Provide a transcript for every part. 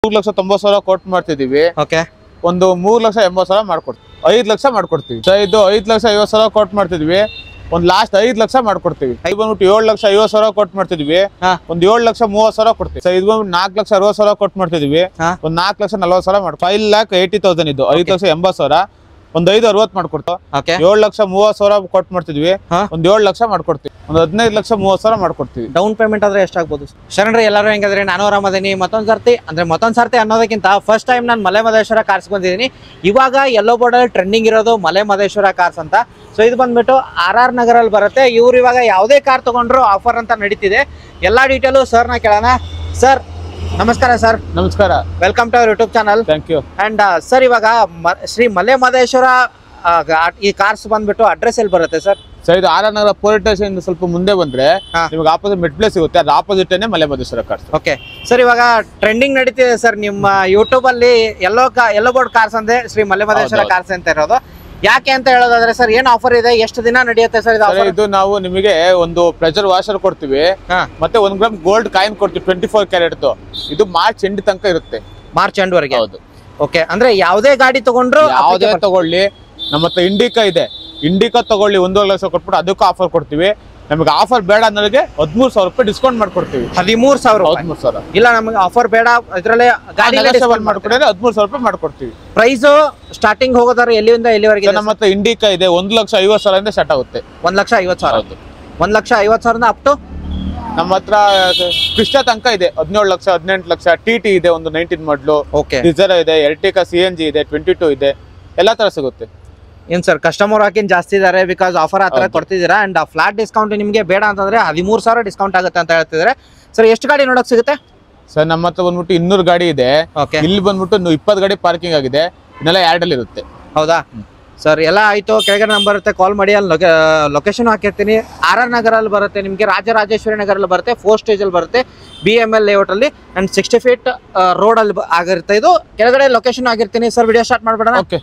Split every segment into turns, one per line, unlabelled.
ಮೂರ್ ಲಕ್ಷ ತೊಂಬತ್ ಸಾವಿರ ಕೊಟ್ಟು ಮಾಡ್ತಿದೀವಿ
ಓಕೆ
ಒಂದು ಮೂರ್ ಲಕ್ಷ ಎಂಬತ್ ಸಾವಿರ ಮಾಡ್ಕೊಡ್ತೀವಿ ಐದ್ ಲಕ್ಷ ಮಾಡ್ಕೊಡ್ತೀವಿ ಸೊ ಇದು ಐದ್ ಲಕ್ಷ ಐವತ್ ಸಾವಿರ ಕೊಟ್ಟು ಮಾಡ್ತಿದ್ವಿ ಒಂದ್ ಲಾಸ್ಟ್ ಐದ್ ಲಕ್ಷ ಮಾಡ್ಕೊಡ್ತೀವಿ ಇದು ಬಂದ್ಬಿಟ್ಟು ಏಳು ಲಕ್ಷ ಐವತ್ ಸಾವಿರ ಕೊಟ್ಟು ಮಾಡ್ತಿದ್ವಿ
ಹಾ.
ಒಂದ್ ಏಳು ಲಕ್ಷ ಮೂವತ್ ಸಾವಿರ ಕೊಡ್ತೀವಿ ಸೊ ಇದು ಬಂದ್ಬಿಟ್ಟು ನಾಲ್ಕು ಲಕ್ಷ ಅರವತ್ ಸಾವಿರ ಕೊಟ್ಟು ಮಾಡ್ತಿದ್ವಿ
ಹಾ.
ಒಂದ್ ನಾಲ್ಕು ಲಕ್ಷ ನಲ್ವತ್ ಸಾವಿರ ಮಾಡಿ ಫೈವ್ ಲ್ಯಾಕ್ ಏಯ್ಟಿ ತೌಸಂಡ್ ಇದು ಐದು ಲಕ್ಷ ಎಂಬತ್ ಸಾವಿರ ಒಂದ್ ಐದು ಅರವತ್ ಮಾಡ್ಕೊಡ್ತಾವ
ಓಕೆ
ಏಳು ಲಕ್ಷ ಮೂವತ್ ಸಾವಿರ ಕೊಟ್ಟು ಮಾಡ್ತಿದ್ವಿ
ಹಾ.
ಒಂದ್ ಏಳು ಲಕ್ಷ ಮಾಡ್ಕೊಡ್ತೀವಿ ಒಂದ್ ಹದಿನೈದು ಲಕ್ಷ ಮೂವತ್ ಸಾವಿರ ಮಾಡ್ಕೊಡ್ತೀವಿ
ಡೌನ್ ಪೇಮೆಂಟ್ ಆದ್ರೆ ಎಷ್ಟಾಗ್ಬೋದು ಶರಣ್ರಿ ಎಲ್ಲರೂ ಹೆಂಗಂದ್ರೆ ನಾನು ಆರಾಮದೀನಿ ಮತ್ತೊಂದ್ ಸರ್ತಿ ಅಂದ್ರೆ ಮತ್ತೊಂದ್ ಸರ್ತಿ ಅನ್ನೋದಕ್ಕಿಂತ ಫಸ್ಟ್ ಟೈಮ್ ನಾನು ಮಲೆ ಮಹದೇಶ್ವರ ಕಾರ್ಸ್ ಬಂದಿದ್ದೀನಿ ಇವಾಗ ಯೆಲ್ಲೋ ಬೋರ್ಡಲ್ಲಿ ಟ್ರೆಂಡಿಂಗ್ ಇರೋದು ಮಲೆ ಮಹದೇಶ್ವರ ಕಾರ್ಸ್ ಅಂತ ಸೊ ಇದು ಬಂದ್ಬಿಟ್ಟು ಆರ್ ಆರ್ ನಗರಲ್ಲಿ ಬರುತ್ತೆ ಇವ್ರು ಇವಾಗ ಯಾವುದೇ ಕಾರ್ ತಗೊಂಡ್ರು ಆಫರ್ ಅಂತ ನಡೀತಿದೆ ಎಲ್ಲಾ ಡೀಟೇಲು ಸರ್ನ ಕೇಳೋಣ ಸರ್ ನಮಸ್ಕಾರ ಸರ್
ನಮಸ್ಕಾರ
welcome to our YouTube channel
thank you
and sir ಇವಾಗ ಮ- ಶ್ರೀ ಮಲೆ ಮಹದೇಶ್ವರ ಆ, ಗ- ಈ ಕಾರ್ಸ್ ಬಂದ್ಬಿಟ್ಟು ಅಡ್ರೆಸ್ ಎಲ್ಲಿ ಬರುತ್ತೆ ಸರ್
ಸೊ ಇದು R R Nagar police station ಸ್ವಲ್ಪ ಮುಂದೆ ಬಂದ್ರೆ
ಹಾ.
ನಿಮಗೆ ಆಪೋಸಿಟ್ ಮೆಟ್ ಪ್ಲೇಸ್ ಸಿಗುತ್ತೆ ಅದ್ರ opposite Male Madhusura cars
okay sir ಇವಾಗ ಟ್ರೆಂಡಿಂಗ್ ನಡೀತಿದೆ ಸರ್ ನಿಮ್ಮ ಯೂಟ್ಯೂಬ್ ಅಲ್ಲಿ ಎಲ್ಲೋ ಕಾ ಎಲ್ಲೋ ಬೋರ್ಡ್ ಕಾರ್ಸ್ ಅಂದ್ರೆ ಶ್ರೀ ಮಲೆಮಹದೇಶ್ವರ
ಹೌದೌದು.
ಕಾರ್ಸ್ ಅಂತ ಇರೋದು ಯಾಕೆ ಅಂತ ಹೇಳೋದಾದ್ರೆ ಸರ್ ಏನ್ ಆಫರ್ ಇದೆ ಎಷ್ಟು ದಿನ ನಡೆಯುತ್ತೆ ಸರ್ ಇದು
ಸರ್
ಆಫರ್
ಇದು ನಾವು ನಿಮಗೆ ಒಂದು ಪ್ರೆಷರ್ ವಾಷರ್ ಕೊಡ್ತೀವಿ ಮತ್ತೆ ಒಂದ್ ಗ್ರಾಮ್ ಗೋಲ್ಡ್ ಕಾಯಿನ್ ಕೊಡ್ತೀವಿ ಟ್ವೆಂಟಿ ಫೋರ್ ಕ್ಯಾರೆಟ್ ಇದು ಮಾರ್ಚ್ ಎಂಡ್ ತನಕ ಇರುತ್ತೆ
ಮಾರ್ಚ್ ಎಂಡ್ ವರೆಗೆ
ಹೌದು
ಓಕೆ ಅಂದ್ರೆ ಯಾವುದೇ ಗಾಡಿ ತಗೊಂಡ್ರು
ಯಾವುದೇ
applicable.
ತಗೊಳ್ಳಿ ನಮ್ಮ ಹತ್ರ ಇಂಡಿಕಾ ಇದೆ ಇಂಡಿಕಾ ತಗೊಳ್ಳಿ ಒಂದೂವರೆ ಲಕ್ಷ ಕೊಟ್ಬಿಟ್ಟು ಅದಕ್ಕೂ ಆಫರ್ ಕೊಡ್ತೀವಿ ನಮಗೆ ಆಫರ್ ಬೇಡ ಅನ್ನೋರಿಗೆ ಹದಿಮೂರು ಸಾವಿರ ರೂಪಾಯಿ ಡಿಸ್ಕೌಂಟ್ ಮಾಡ್ಕೊಡ್ತೀವಿ
ಹದಿಮೂರು ಸಾವಿರ ರೂಪಾಯಿ.
ಹದಿಮೂರು ಸಾವಿರ
ಇಲ್ಲ ನಮಗೆ ಆಫರ್ ಬೇಡ ಇದ್ರಲ್ಲೇ ಗಾಡಿ
ಮಾಡ್ಕೊಡಿದ್ರೆ ಹದಿಮೂರು ಸಾವಿರ ರೂಪಾಯಿ ಮಾಡ್ಕೊಡ್ತೀವಿ
ಪ್ರೈಸ್ ಸ್ಟಾರ್ಟಿಂಗ್ ಹೋಗೋದಾದ್ರೆ ಎಲ್ಲಿಂದ ಎಲ್ಲಿವರೆಗೆ
ಸರ್, ನಮ್ಮ ಹತ್ರ ಇಂಡಿಕಾ ಇದೆ ಒಂದ್ ಲಕ್ಷ ಐವತ್ತು ಸಾವಿರದಿಂದ ಸ್ಟಾರ್ಟ್ ಆಗುತ್ತೆ
ಒಂದ್ ಲಕ್ಷ ಐವತ್ತು ಸಾವಿರ
ಹೌದು
ಒಂದ್ ಲಕ್ಷ ಐವತ್ತು ಸಾವಿರದ ಅಪ್ ಟು
ನಮ್ಮ ಹತ್ರ ಕ್ರಿಸ್ಟ ತನಕ ಇದೆ ಹದಿನೇಳು ಲಕ್ಷ ಹದಿನೆಂಟು ಲಕ್ಷ ಟಿ ಟಿ ಇದೆ ಒಂದು ನೈನ್ಟೀನ್ ಮಾಡ್ಲು
ಓಕೆ
ಡಿಸೈರ್ ಇದೆ ಎರ್ಟಿಕಾ ಸಿ ಎನ್ ಜಿ ಇದೆ ಟ್ವೆಂಟಿ ಟೂ ಇದೆ ಎಲ್ಲಾ ತರ ಸಿಗುತ್ತೆ
ಏನ್ ಸರ್ ಕಸ್ಟಮರ್ ಹಾಕಿನ್ ಜಾಸ್ತಿ ಇದಾರೆ ಬಿಕಾಸ್ ಆಫರ್ ಆ ತರ
ಹೌದು.
ಕೊಡ್ತಿದ್ದೀರಾ ಅಂಡ್ ಫ್ಲಾಟ್ ಡಿಸ್ಕೌಂಟ್ ನಿಮಗೆ ಬೇಡ ಅಂತಂದ್ರೆ ಹದಿಮೂರು ಸಾವಿರ ಡಿಸ್ಕೌಂಟ್ ಆಗುತ್ತೆ ಅಂತ ಹೇಳ್ತಿದ್ದಾರೆ ಸರ್ ಎಷ್ಟು ಗಾಡಿ ನೋಡಕ್ ಸಿಗುತ್ತೆ
ಸರ್ ನಮ್ಮ ಹತ್ರ ಬಂದ್ಬಿಟ್ಟು ಇನ್ನೂರು ಗಾಡಿ ಇದೆ
ಓಕೆ
ಇಲ್ಲಿ ಬಂದ್ಬಿಟ್ಟು ಇಪ್ಪತ್ತು ಗಾಡಿ ಪಾರ್ಕಿಂಗ್ ಆಗಿದೆ ಇದೆಲ್ಲ ಎರಡಲ್ಲಿ ಇರುತ್ತೆ
ಹೌದಾ ಸರ್ ಎಲ್ಲ ಆಯ್ತು ಕೆಳಗಡೆ ನಂಬರ್ ಇರುತ್ತೆ ಕಾಲ್ ಮಾಡಿ ಅಲ್ಲಿ ಲೊಕೇಶನ್ ಹಾಕಿರ್ತೀನಿ ಆರ್ ಆರ್ ನಗರಲ್ಲಿ ಬರುತ್ತೆ ನಿಮಗೆ ರಾಜರಾಜೇಶ್ವರಿ ನಗರಲ್ಲಿ ಬರುತ್ತೆ ಫೋರ್ ಸ್ಟೇಜ್ ಅಲ್ಲಿ ಬರುತ್ತೆ ಬಿ ಎಮ್ ಎಲ್ ಲೇಔಟ್ ಅಲ್ಲಿ ಅಂಡ್ ಸಿಕ್ಸ್ಟಿ ಫೀಟ್ ರೋಡ್ ಅಲ್ಲಿ ಬ- ಆಗಿರುತ್ತೆ ಇದು ಕೆಳಗಡೆ ಲೊಕೇಶನ್ ಆಗಿರ್ತೀನಿ ಸರ್ ವಿಡಿಯೋ ಸ್ಟಾರ್ಟ್ ಮಾಡ್ಬೇಡ
ಓಕೆ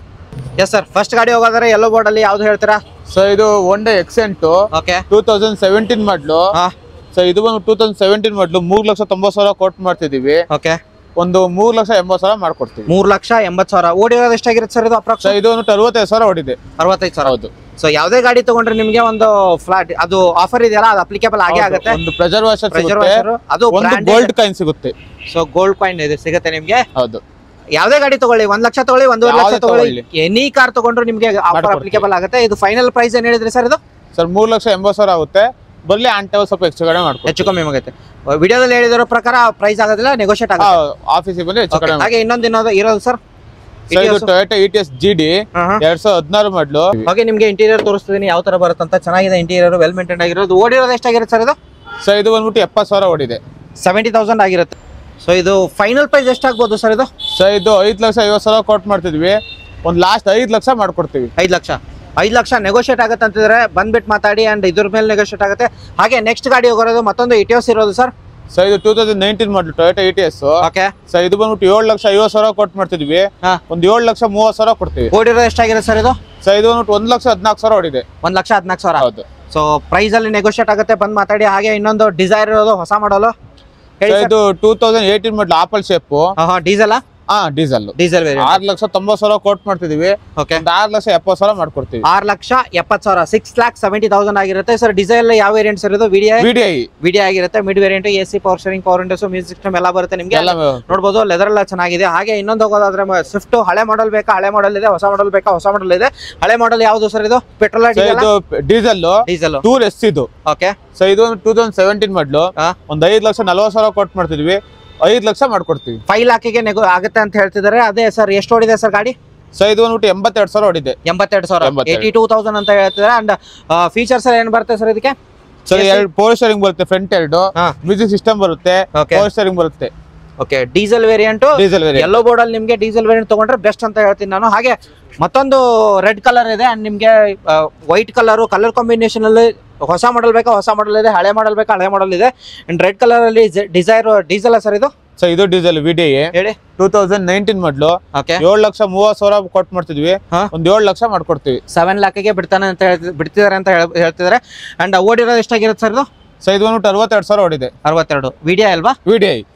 ಎಸ್ ಸರ್ ಫಸ್ಟ್ ಗಾಡಿ ಹೋಗೋದಾದ್ರೆ ಎಲ್ಲೋ ಬೋರ್ಡ್ ಅಲ್ಲಿ ಯಾವ್ದು ಹೇಳ್ತೀರಾ
ಸೊ ಇದು one day Xcent
okay
two thousand seventeen ಮಾಡ್ಲು
ಹಾ
ಸೊ ಇದು ಬಂದು ಟೂ ತೌಸಂಡ್ ಸೆವೆಂಟೀನ್ ಮಾಡ್ಲು ಮೂರ್ ಲಕ್ಷ ತೊಂಬತ್ತು ಸಾವಿರ ಕೊಟ್ಟು ಮಾಡ್ತಿದೀವಿ
ಓಕೆ
ಒಂದು ಮೂರ್ ಲಕ್ಷ ಎಂಬತ್ತು ಸಾವಿರ ಮಾಡ್ಕೊಡ್ತೀವಿ
ಮೂರ್ ಲಕ್ಷ ಎಂಬತ್ ಸಾವಿರ ಓಡಿರೋದು ಎಷ್ಟಾಗಿರುತ್ತೆ ಸರ್ ಇದು ಅಪ್ರಾಕ್ಸ್
ಸೊ ಇದು ಒಂದು ಅರವತ್ತೈದು ಸಾವಿರ ಹೊಡಿದೆ
ಅರವತ್ತೈದು ಸಾವಿರ
ಹೌದು
ಸೊ ಯಾವುದೇ ಗಾಡಿ ತಗೊಂಡ್ರೆ ನಿಮಗೆ ಒಂದು ಫ್ಲಾಟ್ ಅದು ಆಫರ್ ಇದೆಯಲ್ಲ ಅದು ಅಪ್ಲಿಕೇಬಲ್ ಆಗೇ
ಹೌದು.
ಆಗುತ್ತೆ
ಒಂದು ಪ್ರೆಜರ್ ವಾಷರ್
Pressure
ಸಿಗುತ್ತೆ
washer, ಅದು
ಒಂದು ಗೋಲ್ಡ್ ಕಾಯಿನ್ ಸಿಗುತ್ತೆ
ಸೊ ಗೋಲ್ಡ್ ಕಾಯಿನ್ ಇದೆ ಸಿಗುತ್ತೆ ನಿಮಗೆ
ಹೌದು
ಯಾವುದೇ ಗಾಡಿ ತಗೊಳ್ಳಿ ಒಂದ್ ಲಕ್ಷ ತಗೊಳ್ಳಿ ಒಂದೂವರೆ ಲಕ್ಷ
ಯಾವ್ದೇ
ತಗೊಳ್ಳಿ
ತಗೊಳ್ಳಿ.
ಎನಿ ಕಾರ್ ತಗೊಂಡ್ರು ನಿಮಗೆ ಆಫರ್
ಮಾಡ್ಕೊಡ್ತೀವಿ.
ಅಪ್ಲಿಕೇಬಲ್ ಆಗುತ್ತೆ ಇದು ಫೈನಲ್ ಪ್ರೈಸ್ ಏನ್ ಹೇಳಿದ್ರಿ ಸರ್ ಇದು
ಸರ್ ಮೂರ್ ಲಕ್ಷ ಎಂಬತ್ತು ಸಾವಿರ ಆಗುತ್ತೆ ಬರ್ಲಿ ಆಂಟೆ ಸ್ವಲ್ಪ ಹೆಚ್ಚು ಕಡಿಮೆ ಮಾಡ್ಕೊಡ್ತೀವಿ
ಹೆಚ್ಚು ಕಮ್ಮಿ ಆಗುತ್ತೆ ವಿಡಿಯೋದಲ್ಲಿ ಹೇಳಿದಿರೋ ಪ್ರಕಾರ ಪ್ರೈಸ್ ಆಗೋದಿಲ್ಲ ನೆಗೋಷಿಯೇಟ್ ಆಗುತ್ತೆ
ಆಫೀಸಿಗೆ ಬಂದ್ರೆ ಹೆಚ್ಚು
Okay.
ಕಡಿಮೆ
ಹಾಗೆ ಇನ್ನೊಂದು ಇನ್ನೊಂದು ಇರೋದು ಸರ್
ಸರ್ ಇದು Toyota E T S G D ಎರಡ್ ಸಾವಿರದ ಹದಿನಾರು ಮಾಡ್ಲು
ಹಾಗೆ ನಿಮಗೆ ಇಂಟೀರಿಯರ್ ತೋರಿಸ್ತಿದ್ದೀನಿ ಯಾವ ತರ ಬರುತ್ತೆ ಅಂತ ಚೆನ್ನಾಗಿದೆ ಇಂಟೀರಿಯರ್ ವೆಲ್ ಮೇಂಟೈನ್ ಆಗಿರೋದು ಓಡಿರೋದು ಎಷ್ಟಾಗಿರುತ್ತೆ ಸರ್ ಇದು
ಸರ್ ಇದು ಬಂದ್ಬಿಟ್ಟು ಎಪ್ಪತ್ತು ಸಾವಿರ ಓಡಿದೆ
ಸೆವೆಂಟಿ ತೌಸಂಡ್ ಆಗಿರುತ್ತೆ ಸೊ ಇದು ಫೈನಲ್ ಪ್ರೈಸ್ ಎಷ್ಟಾಗ್ಬೋದು ಸರ್ ಇದು
ಸರ್ ಇದು ಐದು ಲಕ್ಷ ಐವತ್ತು ಸಾವಿರ ಕೊಟ್ಟು ಮಾಡ್ತಿದ್ವಿ ಒಂದು ಲಾಸ್ಟ್ ಐದು ಲಕ್ಷ ಮಾಡ್ಕೊಡ್ತೀವಿ
ಐದು ಲಕ್ಷ ಐದು ಲಕ್ಷ ನೆಗೋಷಿಯೇಟ್ ಆಗುತ್ತೆ ಅಂತಿದ್ರೆ ಬಂದ್ಬಿಟ್ಟು ಮಾತಾಡಿ ಅಂಡ್ ಇದ್ರ ಮೇಲೆ ನೆಗೋಷಿಯೇಟ್ ಆಗುತ್ತೆ ಹಾಗೆ ನೆಕ್ಸ್ಟ್ ಗಾಡಿ ಹೋಗೋದು ಮತ್ತೊಂದು ಇಟಿಯೋಸ್ ಇರೋದು ಸರ್
ಸರ್ ಇದು ಟೂ ತೌಸಂಡ್ ನೈನ್ಟೀನ್ ಮಾಡ್ಲು Toyota E T S
okay
sir ಇದು ಬಂದ್ಬಿಟ್ಟು ಏಳು ಲಕ್ಷ ಐವತ್ತು ಸಾವಿರ ಕೊಟ್ಟು ಮಾಡ್ತಿದ್ವಿ
ಹಾ
ಒಂದು ಏಳು ಲಕ್ಷ ಮೂವತ್ತು ಸಾವಿರ ಕೊಡ್ತೀವಿ
ಓಡಿರೋದು ಎಷ್ಟಾಗಿದೆ ಸರ್ ಇದು
ಸರ್ ಇದು ಬಂದ್ಬಿಟ್ಟು ಒಂದು ಲಕ್ಷ ಹದಿನಾಲ್ಕು ಸಾವಿರ ಓಡಿದೆ
ಒಂದ್ ಲಕ್ಷ ಹದಿನಾಲ್ಕು ಸಾವಿರ
ಹೌದು
ಸೊ ಪ್ರೈಸ್ ಅಲ್ಲಿ ನೆಗೋಷಿಯೇಟ್ ಆಗುತ್ತೆ ಬಂದ್ ಮಾತಾಡಿ ಹಾಗೆ ಇನ್ನೊಂದು ಡಿಸೈರ್ ಇರೋದು ಹೊಸ ಮಾಡಲು ಹೇಳಿ
ಸರ್ ಇದು ಟೂ ತೌಸಂಡ್ ಏಯ್ಟೀನ್ ಮಾಡ್ಲು ಆಪಲ್ ಶೇಪು
ಹಾ ಡೀಸೆಲ್
ಹಾ ಡೀಸೆಲ್
ಡೀಸೆಲ್ ವೇರಿಯಂಟ್
ಆರು ಲಕ್ಷ ತೊಂಬತ್ತು ಸಾವಿರ ಕೊಟ್ಟು ಮಾಡ್ತಿದೀವಿ
ಓಕೆ
ಒಂದು ಆರು ಲಕ್ಷ ಎಪ್ಪತ್ತು ಸಾವಿರ ಮಾಡ್ಕೊಡ್ತೀವಿ
ಆರು ಲಕ್ಷ ಎಪ್ಪತ್ತು ಸಾವಿರ ಸಿಕ್ಸ್ ಲ್ಯಾಕ್ ಸೆವೆಂಟಿ ತೌಸಂಡ್ ಆಗಿರುತ್ತೆ ಸರ್ ಡಿಸೈಲ್ ಯಾವ ವೇರಿಯಂಟ್ ಸರ್ ಇದು video
V D I
video ಆಗಿರುತ್ತೆ mid variant A C power steering power windows music system ಎಲ್ಲ ಬರುತ್ತೆ ನಿಮಗೆ
ಎಲ್ಲ
ನೋಡ್ಬೋದು ಲೆದರ್ ಎಲ್ಲ ಚೆನ್ನಾಗಿದೆ ಹಾಗೆ ಇನ್ನೊಂದು ಹೋಗೋದಾದ್ರೆ ಸ್ವಿಫ್ಟ್ ಹಳೆ ಮಾಡಲ್ ಬೇಕಾ ಹಳೆ ಮಾಡಲ್ ಇದೆ ಹೊಸ ಮಾಡಲ್ ಬೇಕಾ ಹೊಸ ಮಾಡಲ್ ಇದೆ ಹಳೆ ಮಾಡಲ್ ಯಾವುದು ಸರ್ ಇದು ಪೆಟ್ರೋಲ್
ಸರ್ ಇದು ಡೀಸೆಲ್
ಡೀಸೆಲ್
ಟೂರ್ ಎಸ್ ಇದು
ಓಕೆ
ಸೊ ಇದು ಟೂ ತೌಸಂಡ್ ಸೆವೆಂಟೀನ್ ಮಾಡ್ಲು
ಹಾ.
ಒಂದ್ ಐದು ಲಕ್ಷ ನಲ್ವತ್ತು ಸಾವಿರ ಕೊಟ್ಟು ಮಾಡ್ತಿದ್ವಿ ಐದು ಲಕ್ಷ ಮಾಡ್ಕೊಡ್ತೀವಿ
ಫೈವ್ ಲಾಕಿಗೆ ನೆಗೋ ಆಗುತ್ತೆ ಅಂತ ಹೇಳ್ತಿದ್ದಾರೆ ಅದೇ ಸರ್ ಎಷ್ಟು ಓಡಿದೆ ಸರ್ ಗಾಡಿ
ಸೊ ಇದು ಬಂದ್ಬಿಟ್ಟು ಎಂಬತ್ತೆರಡು ಸಾವಿರ ಹೊಡಿದೆ
ಎಂಬತ್ತೆರಡು ಸಾವಿರ
ಎಂಬತ್ತೆರಡು.
ಏಯ್ಟಿ ಟೂ ತೌಸಂಡ್ ಅಂತ ಹೇಳ್ತಿದ್ದಾರೆ ಅಂಡ್ ಫೀಚರ್ಸ್ ಏನ್ ಬರುತ್ತೆ ಸರ್ ಇದಕ್ಕೆ
ಸರ್
Yes,
ಎರಡು ಪವರ್ ಸ್ಟೇರಿಂಗ್ ಬರುತ್ತೆ ಫ್ರಂಟ್ ಎರಡು
ಹಾ
ಮ್ಯೂಸಿಕ್ ಸಿಸ್ಟಮ್ ಬರುತ್ತೆ
ಓಕೆ
ಪವರ್ ಸ್ಟೇರಿಂಗ್ ಬರುತ್ತೆ
okay diesel variant
diesel variant
yellow board ಅಲ್ಲಿ ನಿಮಗೆ ಡೀಸೆಲ್ ವೇರಿಯಂಟ್ ತಗೊಂಡ್ರೆ ಬೆಸ್ಟ್ ಅಂತ ಹೇಳ್ತೀನಿ ನಾನು ಹಾಗೆ ಮತ್ತೊಂದು ರೆಡ್ ಕಲರ್ ಇದೆ ಅಂಡ್ ನಿಮಗೆ ವೈಟ್ ಕಲರ್ ಕಲರ್ ಕಾಂಬಿನೇಷನ್ ಅಲ್ಲಿ ಹೊಸ ಮಾಡಲ್ ಬೇಕಾ ಹೊಸ ಮಾಡಲ್ ಇದೆ ಹಳೆ ಮಾಡಲ್ ಬೇಕಾ ಹಳೆ ಮಾಡಲ್ ಇದೆ ಅಂಡ್ ರೆಡ್ ಕಲರ್ ಅಲ್ಲಿ ಡಿಸೈರ್ ಡೀಸೆಲ್ ಸರ್ ಇದು
ಸೊ ಇದು ಡೀಸೆಲ್ ವಿ ಡಿ ಐ
ಹೇಳಿ
two thousand nineteen model
okay
ಏಳು ಲಕ್ಷ ಮೂವತ್ತು ಸಾವಿರ ಕೊಟ್ಟು ಮಾಡ್ತಿದ್ವಿ
ಹಾ.
ಒಂದ್ ಏಳು ಲಕ್ಷ ಮಾಡ್ಕೊಡ್ತೀವಿ
ಸೆವೆನ್ ಲ್ಯಾಕಿಗೆ ಬಿಡ್ತಾನೆ ಅಂತ ಹೇಳ್ತಿ ಬಿಡ್ತಿದ್ದಾರೆ ಅಂತ ಹೇಳ್- ಹೇಳ್ತಿದ್ದಾರೆ ಅಂಡ್ ಓಡಿರೋದು ಎಷ್ಟಾಗಿರುತ್ತೆ ಸರ್ ಇದು
ಸೊ ಇದು ಬಂದ್ಬಿಟ್ಟು ಅರವತ್ತೆರಡು ಸಾವಿರ ಹೊಡಿದೆ
ಅರವತ್ತೆರಡು ವಿಡಿಯೋ ಅಲ್ವಾ
V D I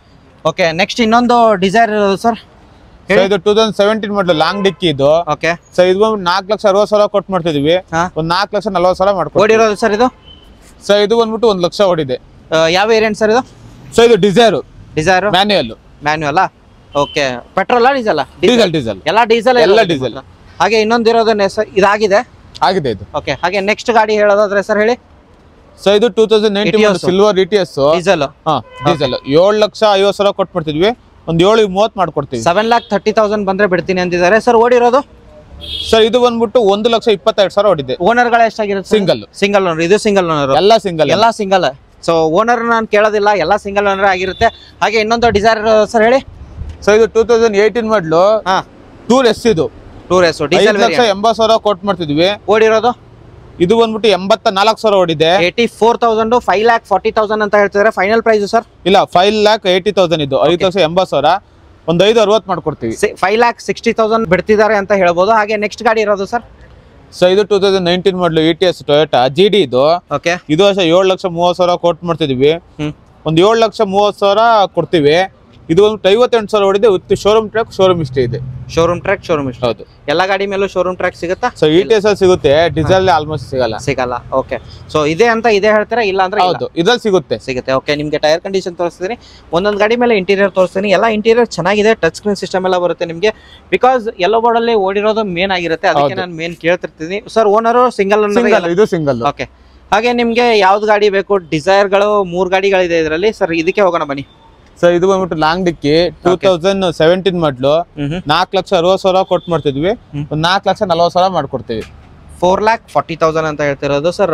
okay next ಇನ್ನೊಂದು ಡಿಸೈರ್ ಇರೋದು ಸರ್
ಸೊ ಇದು two thousand seventeen model long dicky ಇದು
ಓಕೆ
ಸೊ ಇದು ಬಂದ್ಬಿಟ್ಟು ನಾಲ್ಕು ಲಕ್ಷ ಅರವತ್ತು ಸಾವಿರ ಕೊಟ್ಟು ಮಾಡ್ತಿದ್ವಿ
ಹಾ
ಒಂದ್ ನಾಲ್ಕು ಲಕ್ಷ ನಲ್ವತ್ತು ಸಾವಿರ ಮಾಡ್ಕೊಡ್ತೀವಿ
ಓಡಿರೋದು ಸರ್ ಇದು
ಸೊ ಇದು ಬಂದ್ಬಿಟ್ಟು ಒಂದ್ ಲಕ್ಷ ಓಡಿದೆ
ಆ, ಯಾವ ವೇರಿಯಂಟ್ ಸರ್ ಇದು
ಸೊ ಇದು ಡಿಸೈರ್
ಡಿಸೈರು
ಮ್ಯಾನ್ಯುಯಲ್
ಮ್ಯಾನ್ಯುವಲ್ಲ ಓಕೆ ಪೆಟ್ರೋಲಾ ಡೀಸೆಲ್
ಡೀಸೆಲ್ ಡೀಸೆಲ್
ಎಲ್ಲ ಡೀಸೆಲ್
ಎಲ್ಲ diesel.
ಹಾಗೆ ಇನ್ನೊಂದು ಇರೋದನ್ನ ಸರ್ ಇದಾಗಿದೆ
ಆಗಿದೆ ಇದು
ಓಕೆ ಹಾಗೆ ನೆಕ್ಸ್ಟ್ ಗಾಡಿ ಹೇಳೋದಾದ್ರೆ ಸರ್ ಹೇಳಿ
ಸೊ ಇದು two thousand nineteen
ETS.
Silver E T S
diesel
ಹಾ ಡೀಸೆಲ್ ಏಳು ಲಕ್ಷ ಐವತ್ತು ಸಾವಿರ ಕೊಟ್ಟು ಮಾಡ್ತಿದ್ವಿ ಒಂದ್ ಏಳು ಮೂವತ್ತು ಮಾಡ್ಕೊಡ್ತೀವಿ
ಸೆವೆನ್ ಲ್ಯಾಕ್ ಥರ್ಟಿ ತೌಸಂಡ್ ಬಂದ್ರೆ ಬಿಡ್ತೀನಿ ಅಂತಿದ್ದಾರೆ ಸರ್ ಓಡಿರೋದು
ಸರ್ ಇದು ಬಂದ್ಬಿಟ್ಟು ಒಂದು ಲಕ್ಷ ಇಪ್ಪತ್ತೆರಡು ಸಾವಿರ ಹೊಡಿದೆ
ಓನರ್ಗಳು ಎಷ್ಟಾಗಿರುತ್ತೆ
ಸಿಂಗಲ್
ಸಿಂಗಲ್ ಓನರ್ ಇದು ಸಿಂಗಲ್ ಓನರ್
ಎಲ್ಲ ಸಿಂಗಲ್
ಎಲ್ಲ ಸಿಂಗಲ್ ಸೊ ಓನರ್ ನಾನು ಕೇಳೋದಿಲ್ಲ ಎಲ್ಲ ಸಿಂಗಲ್ ಓನರ್ ಆಗಿರುತ್ತೆ ಹಾಗೆ ಇನ್ನೊಂದು ಡಿಸೈರ್ ಸರ್ ಹೇಳಿ
ಸೊ ಇದು ಟೂ ತೌಸಂಡ್ ಏಯ್ಟೀನ್ ಮಾಡಲು
ಹಾ
ಟೂರ್ ಎಸ್ ಇದು
ಟೂರ್ ಎಸ್
ಐದು
ಡೀಸೆಲ್
ಲಕ್ಷ ಎಂಬತ್ತು ಸಾವಿರ ಕೊಟ್ಟು ಮಾಡ್ತಿದ್ವಿ
ಓಡಿರೋದು
ಇದು ಬಂದ್ಬಿಟ್ಟು ಎಂಬತ್ತ ನಾಲ್ಕು ಸಾವಿರ ಹೊಡಿದೆ
eighty four thousand five lakh forty thousand ಅಂತ ಹೇಳ್ತಿದ್ದಾರೆ ಫೈನಲ್ ಪ್ರೈಸ್ ಸರ್
ಇಲ್ಲ ಫೈವ್ ಲ್ಯಾಕ್ ಏಯ್ಟಿ ತೌಸಂಡ್ ಇದು ಐದು ಲಕ್ಷ ಎಂಬತ್ತು ಸಾವಿರ ಒಂದ್ ಐದು ಅರವತ್ತು ಮಾಡ್ಕೊಡ್ತೀವಿ
ಫೈವ್ ಲ್ಯಾಕ್ ಸಿಕ್ಸ್ಟಿ ತೌಸಂಡ್ ಬಿಡ್ತಿದ್ದಾರೆ ಅಂತ ಹೇಳ್ಬೋದು ಹಾಗೆ ನೆಕ್ಸ್ಟ್ ಗಾಡಿ ಇರೋದು ಸರ್
ಸೊ ಇದು two thousand nineteen model E T S Toyota G D ಇದು
ಓಕೆ
ಇದು ವರ್ಷ ಏಳು ಲಕ್ಷ ಮೂವತ್ತು ಸಾವಿರ ಕೊಟ್ಟು ಮಾಡ್ತಿದ್ವಿ
ಹ್ಮ್
ಒಂದ್ ಏಳು ಲಕ್ಷ ಮೂವತ್ತು ಸಾವಿರ ಕೊಡ್ತೀವಿ ಇದು ಒಂದು ಐವತ್ತೆಂಟು ಸಾವಿರ ಹೊಡಿದೆ ವಿತ್ ಶೋರೂಮ್ ಟ್ರ್ಯಾಕ್ ಶೋರೂಮ್ ಇಷ್ಟೇ ಇದೆ
ಶೋರೂಮ್ ಟ್ರ್ಯಾಕ್ ಶೋರೂಮ್ ಇಷ್ಟ
ಹೌದು
ಎಲ್ಲ ಗಾಡಿ ಮೇಲೂ ಶೋರೂಮ್ ಟ್ರ್ಯಾಕ್ ಸಿಗುತ್ತಾ
ಸೊ ಇ ಟಿ ಎಸ್ ಅಲ್ಲಿ ಸಿಗುತ್ತೆ ಡೀಸೆಲ್ ಆಲ್ಮೋಸ್ಟ್ ಸಿಗಲ್ಲ
ಸಿಗಲ್ಲ ಓಕೆ ಸೊ ಇದೆ ಅಂತ ಇದೇ ಹೇಳ್ತೀರಾ ಇಲ್ಲ ಅಂದ್ರೆ ಇಲ್ಲ.
ಹೌದು ಇದ್ರಲ್ಲಿ ಸಿಗುತ್ತೆ
ಸಿಗುತ್ತೆ ಓಕೆ ನಿಮಗೆ ಟೈರ್ ಕಂಡೀಷನ್ ತೋರಿಸ್ತೀನಿ ಒಂದೊಂದು ಗಾಡಿ ಮೇಲೆ ಇಂಟೀರಿಯರ್ ತೋರಿಸ್ತೀನಿ ಎಲ್ಲ ಇಂಟೀರಿಯರ್ ಚೆನ್ನಾಗಿದೆ ಟಚ್ ಸ್ಕ್ರೀನ್ ಸಿಸ್ಟಮ್ ಎಲ್ಲ ಬರುತ್ತೆ ನಿಮಗೆ ಬಿಕಾಸ್ ಎಲ್ಲೋ ಬೋರ್ಡಲ್ಲಿ ಓಡಿರೋದು ಮೇನ್ ಆಗಿರುತ್ತೆ ಅದಕ್ಕೆ
ಹೌದು.
ನಾನು ಮೇನ್ ಕೇಳ್ತಿರ್ತೀನಿ ಸರ್ ಓನರು ಸಿಂಗಲ್
ಸಿಂಗಲ್ ಇದು ಸಿಂಗಲ್
ಓಕೆ ಹಾಗೆ ನಿಮಗೆ ಯಾವ್ದು ಗಾಡಿ ಬೇಕು ಡಿಸೈರ್ಗಳು ಮೂರು ಗಾಡಿಗಳಿದೆ ಇದರಲ್ಲಿ ಸರ್ ಇದಕ್ಕೆ ಹೋಗೋಣ ಬನ್ನಿ
ಸೊ ಇದು ಬಂದ್ಬಿಟ್ಟು long dicky two thousand seventeen model
hmm
ನಾಲ್ಕು ಲಕ್ಷ ಅರವತ್ತು ಸಾವಿರ ಕೊಟ್ಟು ಮಾಡ್ತಿದ್ವಿ
ಹ್ಮ್.
ಒಂದ್ ನಾಲ್ಕು ಲಕ್ಷ ನಲ್ವತ್ತು ಸಾವಿರ ಮಾಡ್ಕೊಡ್ತೀವಿ
ಫೋರ್ ಲ್ಯಾಕ್ ಫಾರ್ಟಿ ತೌಸಂಡ್ ಅಂತ ಹೇಳ್ತಿರೋದು ಸರ್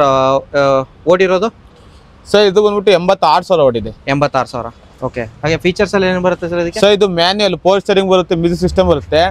ಓಡಿರೋದು
ಸೊ ಇದು ಬಂದ್ಬಿಟ್ಟು ಎಂಬತ್ತಾರು ಸಾವಿರ ಹೊಡಿದೆ
ಎಂಬತ್ತಾರು ಸಾವಿರ ಓಕೆ ಹಾಗೆ ಫೀಚರ್ಸ್ ಎಲ್ಲ ಏನು ಬರುತ್ತೆ ಸರ್ ಇದಕ್ಕೆ
ಸೊ ಇದು ಮ್ಯಾನ್ಯಲ್ ಪೋರ್ ಸ್ಟರಿಂಗ್ ಬರುತ್ತೆ ಮ್ಯೂಸಿಕ್ ಸಿಸ್ಟಮ್ ಬರುತ್ತೆ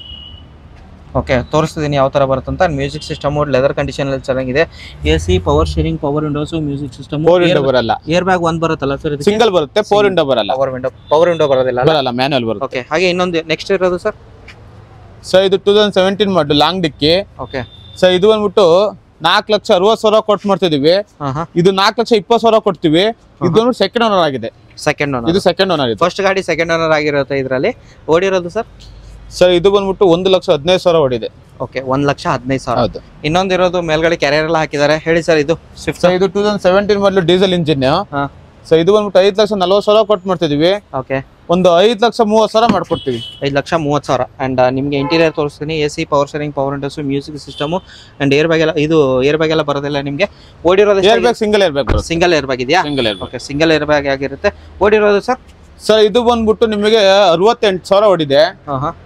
ಓಕೆ ತೋರಿಸ್ತಿದ್ದೀನಿ ಯಾವ ಥರ ಬರುತ್ತೆ ಅಂತ ಮ್ಯೂಸಿಕ್ ಸಿಸ್ಟಮು ಲೆದರ್ ಕಂಡೀಷನ್ ಎಲ್ಲ ಚೆನ್ನಾಗಿದೆ A C power steering power windows music system
four window ಬರಲ್ಲ
ಏರ್ ಬ್ಯಾಗ್ ಒಂದ್ ಬರುತ್ತಲ್ಲ ಸರ್ ಇದಕ್ಕೆ
ಸಿಂಗಲ್ ಬರುತ್ತೆ ಫೋರ್ ವಿಂಡೋ ಬರಲ್ಲ
ಪವರ್ ವಿಂಡೋ ಪವರ್ ವಿಂಡೋ ಬರೋದಿಲ್ಲ ಅಲ್ಲ
ಬರಲ್ಲ ಮ್ಯಾನ್ಯಲ್ ಬರುತ್ತೆ
ಓಕೆ ಹಾಗೆ ಇನ್ನೊಂದು ನೆಕ್ಸ್ಟ್ ಇರೋದು ಸರ್
ಸೊ ಇದು ಟೂ ತೌಸಂಡ್ ಸೆವೆಂಟೀನ್ ಮಾಡು ಲಾಂಗ್ ಡಿಕ್ಕಿ
ಓಕೆ
ಸೊ ಇದು ಬಂದ್ಬಿಟ್ಟು ನಾಲ್ಕು ಲಕ್ಷ ಅರವತ್ತು ಸಾವಿರ ಕೊಟ್ಟು ಮಾಡ್ತಿದೀವಿ
ಹಾಂ ಹಾಂ
ಇದು ನಾಲ್ಕು ಲಕ್ಷ ಇಪ್ಪತ್ತು ಸಾವಿರ ಕೊಡ್ತೀವಿ ಇದು ಬಂದ್ಬಿಟ್ಟು ಸೆಕೆಂಡ್ ಓನರ್ ಆಗಿದೆ
ಸೆಕೆಂಡ್
ಇದು
ಓನರ್
ಸೆಕೆಂಡ್ ಓನರ್ ಇದು
ಫಸ್ಟ್ ಗಾಡಿ ಸೆಕೆಂಡ್ ಓನರ್ ಆಗಿರುತ್ತೆ ಇದರಲ್ಲಿ ಓಡಿರೋದು ಸರ್
ಸೊ ಇದು ಬಂದ್ಬಿಟ್ಟು ಒಂದು ಲಕ್ಷ ಹದಿನೈದು ಸಾವಿರ ಹೊಡಿದೆ
ಓಕೆ ಒಂದ್ ಲಕ್ಷ ಹದಿನೈದು ಸಾವಿರ
ಹೌದು
ಇನ್ನೊಂದು ಇರೋದು ಮೇಲ್ಗಡೆ ಕ್ಯಾರಿಯರ್ ಎಲ್ಲ ಹಾಕಿದ್ದಾರೆ ಹೇಳಿ ಸರ್ ಇದು ಸ್ವಿಫ್ಟ್
ಸೊ ಇದು two thousand seventeen model diesel engine
ಹಾಂ
ಸೊ ಇದು ಬಂದ್ಬಿಟ್ಟು ಐದು ಲಕ್ಷ ನಲ್ವತ್ತು ಸಾವಿರ ಕೊಟ್ಟು ಮಾಡ್ತಿದೀವಿ
ಓಕೆ
ಒಂದು ಐದು ಲಕ್ಷ ಮೂವತ್ತು ಸಾವಿರ ಮಾಡ್ಕೊಡ್ತೀವಿ
ಐದು ಲಕ್ಷ ಮೂವತ್ತು ಸಾವಿರ ಆ್ಯಂಡ್ ನಿಮಗೆ ಇಂಟೀರಿಯರ್ ತೋರಿಸ್ತೀನಿ A C power steering power windows music system and air bag ಎಲ್ಲ ಇದು ಏರ್ ಬ್ಯಾಗ್ ಎಲ್ಲ ಬರೋದಿಲ್ಲ ನಿಮಗೆ ಓಡಿರೋದು
air bag single air bag ಬರುತ್ತೆ
ಸಿಂಗಲ್ ಏರ್ ಬ್ಯಾಗ್ ಇದೆಯಾ
single air bag
okay single air bag ಆಗಿರುತ್ತೆ ಓಡಿರೋದು ಸರ್
ಸರ್ ಇದು ಬಂದ್ಬಿಟ್ಟು ನಿಮಗೆ ಅರವತ್ತೆಂಟು ಸಾವಿರ ಹೊಡಿದೆ
ಹಾಂ ಹಾಂ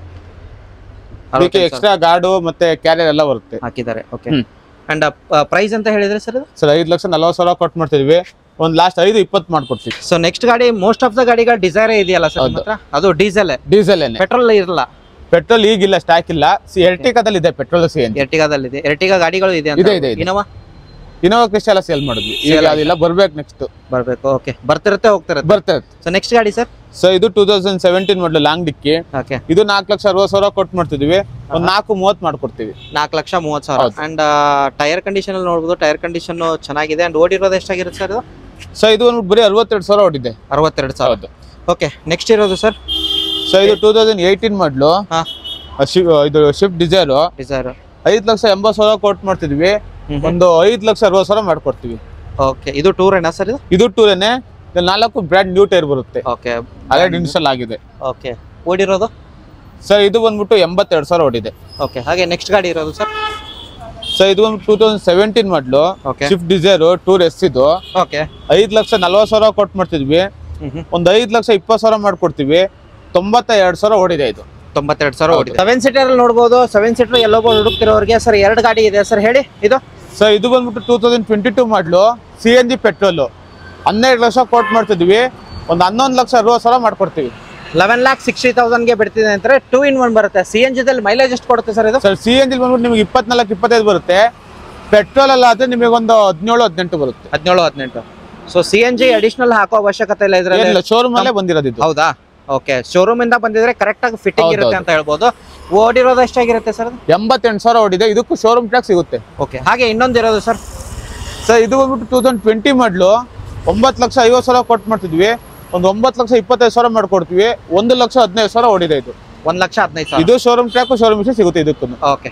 ಅದಕ್ಕೆ ಎಕ್ಸ್ಟ್ರಾ ಗಾರ್ಡು ಮತ್ತೆ ಕ್ಯಾರಿಯರ್ ಎಲ್ಲ ಬರುತ್ತೆ
ಹಾಕಿದ್ದಾರೆ ಓಕೆ
ಹ್ಮ್.
ಆ್ಯಂಡ್ ಪ್ರೈಸ್ ಅಂತ ಹೇಳಿದ್ರೆ ಸರ್ ಇದು
ಸರ್ ಐದು ಲಕ್ಷ ನಲ್ವತ್ತು ಸಾವಿರ ಕೊಟ್ಟು ಮಾಡ್ತಿದ್ವಿ ಒಂದು ಲಾಸ್ಟ್ ಐದು ಇಪ್ಪತ್ತು ಮಾಡ್ಕೊಡ್ತೀವಿ
ಸೊ ನೆಕ್ಸ್ಟ್ ಗಾಡಿ ಮೋಸ್ಟ್ ಆಫ್ ದ ಗಾಡಿಗಳು ಡಿಸೈರೇ ಇದೆಯಲ್ಲ ಸರ್ ನಿಮ್ಮ ಹತ್ರ ಅದು ಡೀಸೆಲ್
ಡೀಸೆಲ್ ಏನೆ
ಪೆಟ್ರೋಲ್ ಇರಲ್ಲ
ಪೆಟ್ರೋಲ್ ಈಗಿಲ್ಲ ಸ್ಟಾಕ್ ಇಲ್ಲ ಸಿ ಎರ್ಟಿಕಾದಲ್ಲಿ ಇದೆ ಪೆಟ್ರೋಲ್ ಸಿ ಎನ್
ಎರ್ಟಿಗಾದಲ್ಲಿದೆ ಎರ್ಟಿಗಾ ಗಾಡಿಗಳು ಇದೆ
ಇದೆ, ಇದೆ, ಇದೆ.
ಇನೋವಾ
ಇನೋವಾ ಕ್ರಿಸ್ಟ ಎಲ್ಲ ಸೇಲ್ ಮಾಡಿದ್ವಿ ಈಗ
Sale
ಅದಿಲ್ಲ ಬರ್ಬೇಕು ನೆಕ್ಸ್ಟ್
ಬರಬೇಕು ಓಕೆ ಬರ್ತಿರುತ್ತೆ ಹೋಗ್ತಿರುತ್ತೆ
ಬರ್ತದೆ
ಸೊ ನೆಕ್ಸ್ಟ್ ಗಾಡಿ ಸರ್
ಸೊ ಇದು two thousand seventeen model long dicky
okay
ಇದು ನಾಲ್ಕು ಲಕ್ಷ ಅರವತ್ತು ಸಾವಿರ ಕೊಟ್ಟು ಮಾಡ್ತಿದ್ವಿ ಒಂದು ನಾಲ್ಕು ಮೂವತ್ತು ಮಾಡ್ಕೊಡ್ತೀವಿ
ನಾಲ್ಕು ಲಕ್ಷ ಮೂವತ್ತು ಸಾವಿರ
ಹೌದು.
ಅಂಡ್ ಟೈರ್ ಕಂಡೀಷನ್ ಅಲ್ಲಿ ನೋಡ್ಬೋದು ಟೈರ್ ಕಂಡೀಷನ್ ಚೆನ್ನಾಗಿದೆ ಅಂಡ್ ಓಡಿರೋದು ಎಷ್ಟಾಗಿರುತ್ತೆ ಸರ್ ಇದು
ಸೊ ಇದು ಒಂದು ಬರೀ ಅರವತ್ತೆರಡು ಸಾವಿರ ಹೊಡಿದೆ
ಅರವತ್ತೆರಡು ಸಾವಿರ
ಹೌದು
ಓಕೆ ನೆಕ್ಸ್ಟ್ ಇರೋದು ಸರ್
ಸೊ ಇದು ಟೂ ತೌಸಂಡ್ ಏಯ್ಟೀನ್ ಮಾಡಲು
ಹಾ
ಇದು ಶಿಫ್ಟ್ ಡಿಸೈರು
ಡಿಸೈರ್
ಐದು ಲಕ್ಷ ಎಂಬತ್ತು ಸಾವಿರ ಕೊಟ್ಟು ಮಾಡ್ತಿದ್ವಿ ಒಂದು ಐದು ಲಕ್ಷ ಅರವತ್ತು ಸಾವಿರ ಮಾಡ್ಕೊಡ್ತೀವಿ
ಓಕೆ ಇದು ಟೂರ್ ಏನಾ ಸರ್ ಇದು
ಇದು ಟೂರೇನೆ ನಾಲ್ಕು ಬ್ರ್ಯಾಂಡ್ ನ್ಯೂ ಟೈರ್ ಬರುತ್ತೆ
ಓಕೆ
ಆಲ್ರೆಡಿ ಇನ್ಸ್ಟಾಲ್ ಆಗಿದೆ
ಓಕೆ ಓಡಿರೋದು
ಸರ್ ಇದು ಬಂದ್ಬಿಟ್ಟು ಎಂಬತ್ತೆರಡು ಸಾವಿರ ಹೊಡಿದೆ
ಓಕೆ ಹಾಗೆ ನೆಕ್ಸ್ಟ್ ಗಾಡಿ ಇರೋದು ಸರ್
ಸೊ ಇದು ಒಂದು two thousand seventeen model
okay
Swift Dzire tour S ಇದು
ಓಕೆ
ಐದು ಲಕ್ಷ ನಲ್ವತ್ತು ಸಾವಿರ ಕೊಟ್ಟು ಮಾಡ್ತಿದ್ವಿ ಒಂದು ಐದು ಲಕ್ಷ ಇಪ್ಪತ್ತು ಸಾವಿರ ಮಾಡ್ಕೊಡ್ತೀವಿ ತೊಂಬತ್ತ ಎರಡು ಸಾವಿರ ಓಡಿದೆ ಇದು
ತೊಂಬತ್ತೆರಡು ಸಾವಿರ
ಹೌದು.
ಓಡಿದೆ ಸೆವೆನ್ ಸೀಟರ್ ಅಲ್ಲಿ ನೋಡ್ಬೋದು ಸೆವೆನ್ ಸೀಟರ್ ಎಲ್ಲೋ ಹುಡುಕ್ತಿರೋರಿಗೆ ಸರ್ ಎರಡು ಗಾಡಿ ಇದೆ ಸರ್ ಹೇಳಿ ಇದು
ಸೊ ಇದು ಬಂದ್ಬಿಟ್ಟು two thousand twenty two model C N G petrol ಹನ್ನೆರಡು ಲಕ್ಷ ಕೊಟ್ಟು ಮಾಡ್ತಿದ್ವಿ ಒಂದು ಹನ್ನೊಂದು ಲಕ್ಷ ಅರವತ್ತು ಸಾವಿರ ಮಾಡ್ಕೊಡ್ತೀವಿ
ಲೆವೆನ್ ಲ್ಯಾಕ್ ಸಿಕ್ಸ್ಟಿ ತೌಸಂಡ್ಗೆ ಬಿಡ್ತಿದೆ ಅಂತಾರೆ ಟೂ ಇನ್ ಒನ್ ಬರುತ್ತೆ ಸಿ ಎನ್ ಜಿದಲ್ಲಿ ಮೈಲೇಜ್ ಎಷ್ಟು ಕೊಡುತ್ತೆ ಸರ್ ಇದು
ಸರ್ ಸಿ ಎನ್ ಜಿ ಬಂದ್ಬಿಟ್ಟು ನಿಮಗೆ ಇಪ್ಪತ್ನಾಲ್ಕು ಇಪ್ಪತ್ತೈದು ಬರುತ್ತೆ ಪೆಟ್ರೋಲ್ ಎಲ್ಲ ಆದರೆ ನಿಮಗೆ ಒಂದು ಹದಿನೇಳು ಹದಿನೆಂಟು ಬರುತ್ತೆ
ಹದಿನೇಳು ಹದಿನೆಂಟು so C N G additional ಹಾಕೋ ಅವಶ್ಯಕತೆ ಇಲ್ಲ
ಏನಿಲ್ಲ
ಇದರಲ್ಲಿ
ಶೋರೂಮ್ ಅಲ್ಲೇ ಬಂದಿರೋದು ಇದು
ಹೌದಾ ಓಕೆ ಶೋರೂಮ್ ಇಂದ ಬಂದಿದ್ರೆ ಕರೆಕ್ಟ್ ಆಗಿ ಫಿಟ್ಟಿಂಗ್
ಹೌದು,
ಇರುತ್ತೆ
ಹೌದು.
ಅಂತ ಹೇಳ್ಬೋದು ಓಡಿರೋದು ಎಷ್ಟಾಗಿರುತ್ತೆ ಸರ್ ಅದು
ಎಂಬತ್ತೆಂಟು ಸಾವಿರ ಓಡಿದೆ ಇದಕ್ಕೂ ಶೋರೂಮ್ ಟ್ಯಾಕ್ಸ್ ಸಿಗುತ್ತೆ
ಓಕೆ ಹಾಗೆ ಇನ್ನೊಂದು ಇರೋದು ಸರ್
ಸರ್ ಇದು ಬಂದ್ಬಿಟ್ಟು ಟೂ ತೌಸಂಡ್ ಟ್ವೆಂಟಿ ಮಾಡಲು ಒಂಬತ್ತು ಲಕ್ಷ ಐವತ್ತು ಸಾವಿರ ಕೊಟ್ಟು ಮಾಡ್ತಿದ್ವಿ ಒಂದು ಒಂಬತ್ತು ಲಕ್ಷ ಇಪ್ಪತ್ತೈದು ಸಾವಿರ ಮಾಡ್ಕೊಡ್ತೀವಿ ಒಂದು ಲಕ್ಷ ಹದಿನೈದು ಸಾವಿರ ಓಡಿದೆ ಇದು
ಒಂದ್ ಲಕ್ಷ ಹದಿನೈದು ಸಾವಿರ
ಇದು ಶೋರೂಮ್ ಟ್ರ್ಯಾಕ್ ಶೋರೂಮ್ ವಿಷಯ ಸಿಗುತ್ತೆ ಇದಕ್ಕೂ
ಓಕೆ